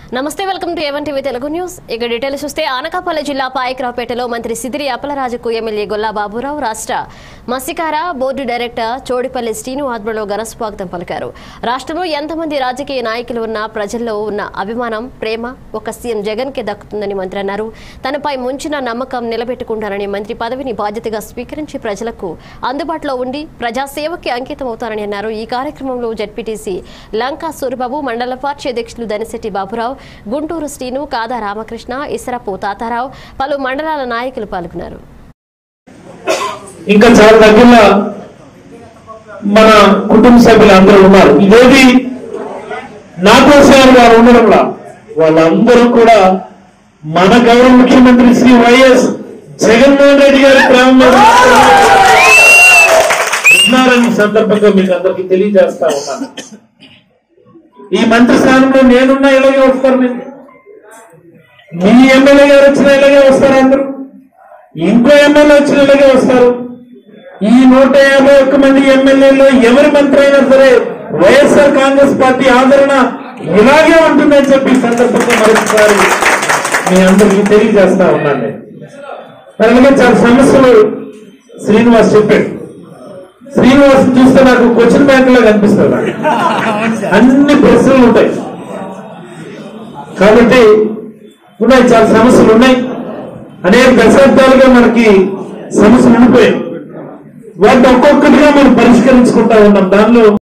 నమస్తే welcome to A one TV Telugu news ఇక details చూస్తే అనకాపల్లి జిల్లా పాయకరావుపేటలో మంత్రి సిదిరి అప్పలరాజుకు ఎమ్మెల్యే గొల్లా బాబురావు రాష్ట్ర మత్స్యకార బోర్డు డైరెక్టర్ చోడిపల్లి శ్రీను ఆధ్వర్యంలో ఘన స్వాగతం పలికారు రాష్ట్రంలో ఎంతమంది రాజకీయ నాయకులు ఉన్నా ప్రజల్లో ఉన్న అభిమానం ప్రేమ ఒక సీఎం జగన్ కి దక్కుతుందని మంత్రి అన్నారు తనపై ముంచిన నమ్మకం నిలబెట్టుకుంటారని మంత్రి పదవిని బాధ్యతగా స్వీకరించి ప్రజలకు అందుబాటులో ఉండి ప్రజాసేవకి అంకితం అవుతారని అన్నారు ఈ కార్యక్రమంలో జడ్పీటీసీ లంకా సూరిబాబు మండల పార్టీ అధ్యక్షులు దనిశెట్టి బాబురావు గుంటూరు శ్రీను కాదా రామకృష్ణ ఇసరపు తాతారావు పలు మండలాల నాయకులు పాల్గొన్నారు ఇంకా చాలా దగ్గరలో మన కుటుంబ సభ్యులు అందరూ ఉన్నారు ఇదేది నా కోసం వారు ఉండడంలా వాళ్ళందరూ కూడా మన గౌరవ ముఖ్యమంత్రి శ్రీ వైఎస్ జగన్మోహన్ రెడ్డి గారి ప్రేమలో ఉన్నారని సందర్భంగా మీకు అందరికీ తెలియజేస్తా ఉన్నాను ఈ మంత్రి స్థానంలో నేనున్నా ఇలాగే వస్తారు మీరు మీ ఎమ్మెల్యే గారు వచ్చినా ఇలాగే వస్తారు అందరూ ఇంకో ఎమ్మెల్యే వచ్చిన ఇలాగే వస్తారు ఈ నూట యాభై ఒక్క మంది ఎమ్మెల్యేలో ఎవరి మంత్రి అయినా సరే వైఎస్ఆర్ కాంగ్రెస్ పార్టీ ఆదరణ ఇలాగే ఉంటుందని చెప్పి ఈ సందర్భంగా మరొకసారి మీ అందరికీ తెలియజేస్తా ఉన్నాను నేను. మరి అలాగే చాలా సమస్యలు శ్రీనివాస్ చెప్పాడు శ్రీనివాస్ చూస్తే నాకు క్వశ్చన్ బ్యాంక్ లో కనిపిస్తుంది నాకు. అన్ని ప్రశ్నలు ఉంటాయి కాబట్టి ఉన్నాయి చాలా సమస్యలు ఉన్నాయి అనేక దశాబ్దాలుగా మనకి సమస్యలు ఉండిపోయాయి వాటిని ఒక్కొక్కటిగా మనం పరిష్కరించుకుంటా ఉన్నాం దానిలో